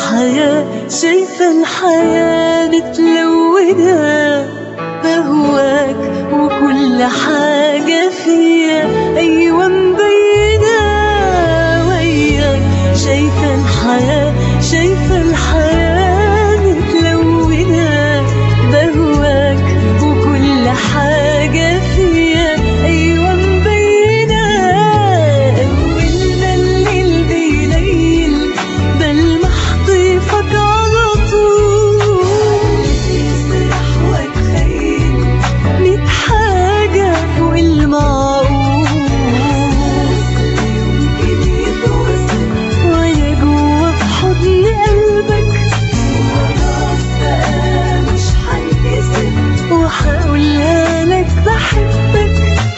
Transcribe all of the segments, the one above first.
الحياة شايفة الحياة متلونة بهواك وكل حاجة فيها أيوة مبينة وياك شايفة الحياة شايفة الحياة متلونة بهواك وكل حاجة فيها أيوة مبينة أول ما الليل بيليل بلمح طيفك على طول تسرح وتخيل ميت حاجة فوق المعقول يمكن يتوصل وأنا جوا في حضن قلبك وخلاص بقى مش هنكسر وهقولها لك بحبك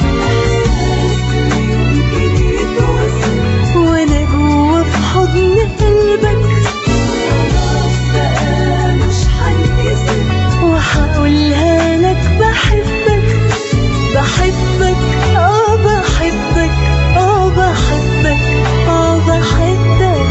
يمكن يتوصل وأنا جوا في حضن قلبك خلاص بقى مش هنكسر وهقولها لك بحبك بحبك اه بحبك اه بحبك اه بحبك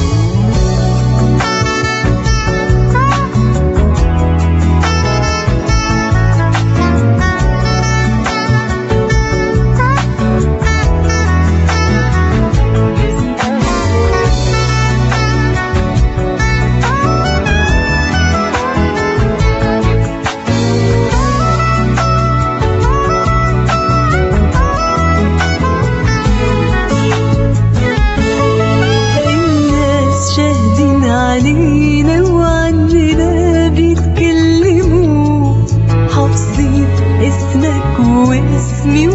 الناس شاهدين علينا وعننا بيتكلموا حافظين اسمك واسمي